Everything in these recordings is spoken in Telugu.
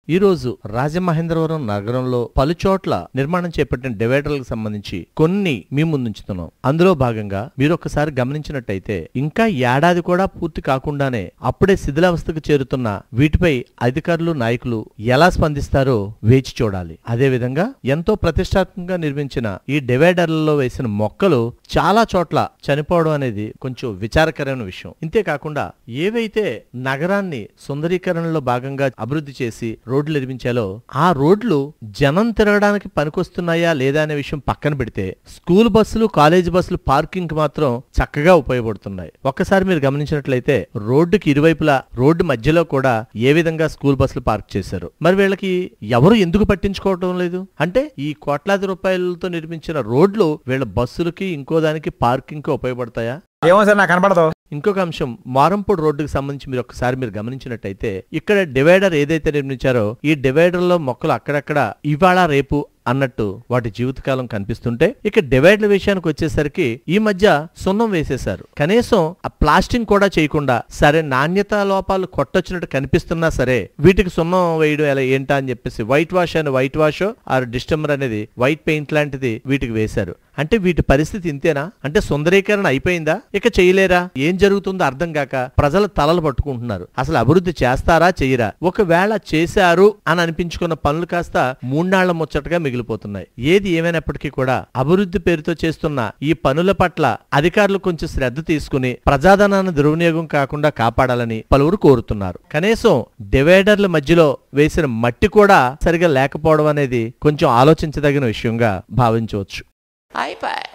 ఈ రోజు రాజమహేంద్రవరం నగరంలో పలుచోట్ల నిర్మాణం చేపట్టిన డివైడర్లకు సంబంధించి కొన్ని మీ ముందుంచుతున్నాం అందులో భాగంగా మీరు ఒక్కసారి గమనించినట్టయితే ఇంకా ఏడాది కూడా పూర్తి కాకుండానే అప్పుడే శిథిలావస్థకు చేరుతున్న వీటిపై అధికారులు నాయకులు ఎలా స్పందిస్తారో వేచి చూడాలి అదే విధంగా ఎంతో ప్రతిష్టాత్మకంగా నిర్మించిన ఈ డివైడర్లలో వేసిన మొక్కలు చాలా చోట్ల చనిపోవడం అనేది కొంచెం విచారకరమైన విషయం ఇంతేకాకుండా ఏవైతే నగరాన్ని సుందరీకరణలో భాగంగా అభివృద్ధి చేసి రోడ్లు నిర్మించాలో ఆ రోడ్లు జనం తిరగడానికి పనికొస్తున్నాయా లేదా అనే విషయం పక్కన పెడితే స్కూల్ బస్సులు కాలేజ్ బస్సులు పార్కింగ్ కి మాత్రం చక్కగా ఉపయోగపడుతున్నాయి ఒక్కసారి మీరు గమనించినట్లయితే రోడ్డుకి ఇరువైపులా రోడ్డు మధ్యలో కూడా ఏ విధంగా స్కూల్ బస్సులు పార్క్ చేశారు మరి వీళ్ళకి ఎవరు ఎందుకు పట్టించుకోవటం లేదు అంటే ఈ కోట్లాది రూపాయలతో నిర్మించిన రోడ్లు వీళ్ళ బస్సులకి ఇంకో దానికి పార్కింగ్ కి ఉపయోగపడతాయా ఏమో సార్ నాకు కనపడదు ఇంకొక అంశం మారంపూడి రోడ్డుకి సంబంధించి మీరు ఒకసారి మీరు గమనించినట్టయితే ఇక్కడ డివైడర్ ఏదైతే నిర్మించారో ఈ డివైడర్ లో మొక్కలు అక్కడక్కడ ఇవాళ రేపు అన్నట్టు వాటి జీవితకాలం కనిపిస్తుంటే ఇక డివైడర్ విషయానికి వచ్చేసరికి ఈ మధ్య సున్నం వేసేశారు కనీసం ఆ ప్లాస్టింగ్ కూడా చేయకుండా సరే నాణ్యత లోపాలు కొట్టొచ్చినట్టు కనిపిస్తున్నా సరే వీటికి సున్నం వేయడం ఎలా ఏంటా అని చెప్పేసి వైట్ వాష్ అని వైట్ వాష్ ఆర్ డిస్టంబర్ అనేది వైట్ పెయింట్ లాంటిది వీటికి వేశారు అంటే వీటి పరిస్థితి ఇంతేనా అంటే సుందరీకరణ అయిపోయిందా ఇక చేయలేరా ఏం జరుగుతుందో అర్థం కాక ప్రజలు తలలు పట్టుకుంటున్నారు అసలు అభివృద్ధి చేస్తారా చెయ్యరా ఒకవేళ చేశారు అని అనిపించుకున్న పనులు కాస్త మూన్నాళ్ల ముచ్చటగా మిగిలిపోతున్నాయి ఏది ఏమైనప్పటికీ కూడా అభివృద్ధి పేరుతో చేస్తున్న ఈ పనుల పట్ల అధికారులు కొంచెం శ్రద్ధ తీసుకుని ప్రజాధనాన్ని దుర్వినియోగం కాకుండా కాపాడాలని పలువురు కోరుతున్నారు కనీసం డివైడర్ల మధ్యలో వేసిన మట్టి కూడా సరిగా లేకపోవడం అనేది కొంచెం ఆలోచించదగిన విషయంగా భావించవచ్చు అయిపోయి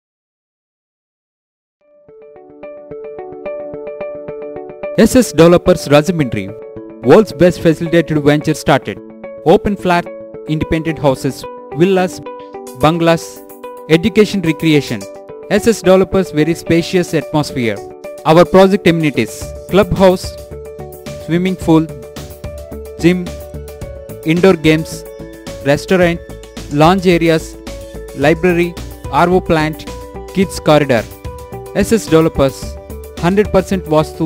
SS Developers Rajamindri, world's best facilitated venture started. Open flat, independent houses, villas, bungalows, education recreation. SS Developers very spacious atmosphere. Our project amenities, clubhouse, swimming pool, gym, indoor games, restaurant, lounge areas, library, RO plant, kids corridor. SS Developers, 100% Vastu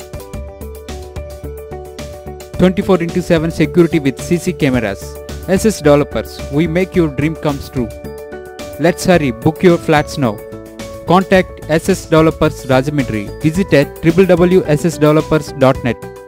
24 into 7 security with CC cameras. SS Developers, we make your dream comes true. Let's hurry, book your flats now. Contact SS Developers Rajamindri. Visit at www.ssdevelopers.net.